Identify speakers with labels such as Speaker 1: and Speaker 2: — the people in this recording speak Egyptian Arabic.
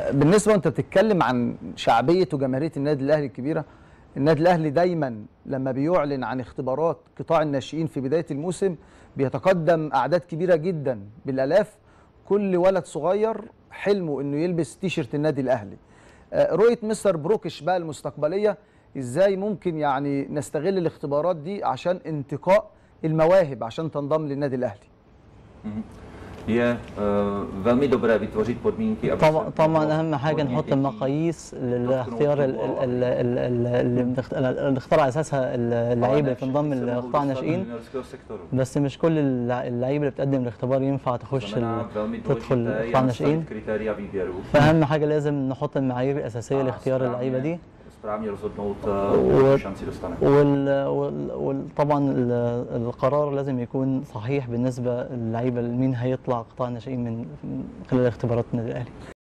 Speaker 1: بالنسبه وانت بتتكلم عن شعبيه وجماهيريه النادي الاهلي الكبيره النادي الاهلي دايما لما بيعلن عن اختبارات قطاع الناشئين في بدايه الموسم بيتقدم اعداد كبيره جدا بالالاف كل ولد صغير حلمه انه يلبس تيشرت النادي الاهلي آه، رؤيه مستر بروكش بقى المستقبليه ازاي ممكن يعني نستغل الاختبارات دي عشان انتقاء المواهب عشان تنضم للنادي الاهلي
Speaker 2: Je uh, velmi dobré vytvořit podmínky, aby
Speaker 3: طبعا
Speaker 2: se
Speaker 3: طبعا
Speaker 2: mohlo
Speaker 3: اهم حاجه
Speaker 2: hodně
Speaker 3: نحط
Speaker 2: dětí
Speaker 3: المقاييس للاختيار ال- ال- ال- ال- اللي بنخت- اللي اختار على اساسها اللعيبه اللي تنضم
Speaker 2: se mohou
Speaker 3: لقطاع
Speaker 2: dostat do
Speaker 3: الناشئين
Speaker 2: juniorského sektoru.
Speaker 3: بس مش كل اللع- اللعيبه اللي بتقدم الاختبار ينفع تخش
Speaker 2: Znamená,
Speaker 3: ال-
Speaker 2: velmi
Speaker 3: تدخل
Speaker 2: důležité je
Speaker 3: قطاع الناشئين
Speaker 2: nastavit kritéria výběru
Speaker 3: فاهم حاجه لازم نحط المعايير الاساسيه
Speaker 2: a
Speaker 3: لاختيار اللعيبه
Speaker 2: správně,
Speaker 3: دي
Speaker 2: správně rozhodnout,
Speaker 3: و-
Speaker 2: uh, šanci dostane.
Speaker 3: وال... وال... وال... طبعا ال- القرار لازم يكون صحيح بالنسبه للعيبه مين هيطلع قطاع الناشئين من من خلال اختبارات النادي الاهلي